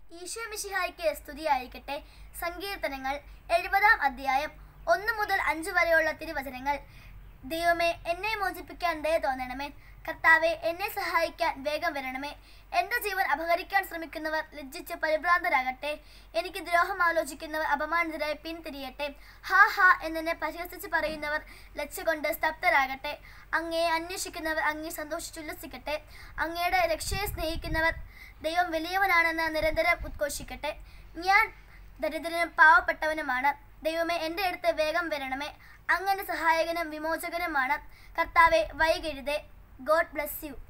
ഈശോ മിശിഹായ്ക്ക് സ്തുതിയായിരിക്കട്ടെ സങ്കീർത്തനങ്ങൾ എഴുപതാം അധ്യായം ഒന്ന് മുതൽ അഞ്ച് വരെയുള്ള തിരുവചനങ്ങൾ ദൈവമേ എന്നെ മോചിപ്പിക്കാൻ ദയ തോന്നണമേ കർത്താവെ എന്നെ സഹായിക്കാൻ വേഗം വരണമേ എന്റെ ജീവൻ അപഹരിക്കാൻ ശ്രമിക്കുന്നവർ ലജ്ജിച്ച് പരിഭ്രാന്തരാകട്ടെ എനിക്ക് ദ്രോഹം ആലോചിക്കുന്നവർ അപമാനിതരായി പിന്തിരിയട്ടെ ഹാ ഹാ എന്നെ പരിഹസിച്ച് പറയുന്നവർ ലജ്ജ സ്തബ്ധരാകട്ടെ അങ്ങയെ അന്വേഷിക്കുന്നവർ അങ്ങേ സന്തോഷിച്ചുല്ലസിക്കട്ടെ അങ്ങയുടെ രക്ഷയെ സ്നേഹിക്കുന്നവർ ദൈവം വലിയവനാണെന്ന് നിരന്തരം ഉദ്ഘോഷിക്കട്ടെ ഞാൻ ദരിദ്രനും പാവപ്പെട്ടവനുമാണ് ദൈവമേ എൻ്റെ അടുത്ത് വേഗം വരണമേ അങ്ങനെ സഹായകനും വിമോചകനുമാണ് കർത്താവെ വൈകരുതേ ഗോഡ് ബ്ലസ് യു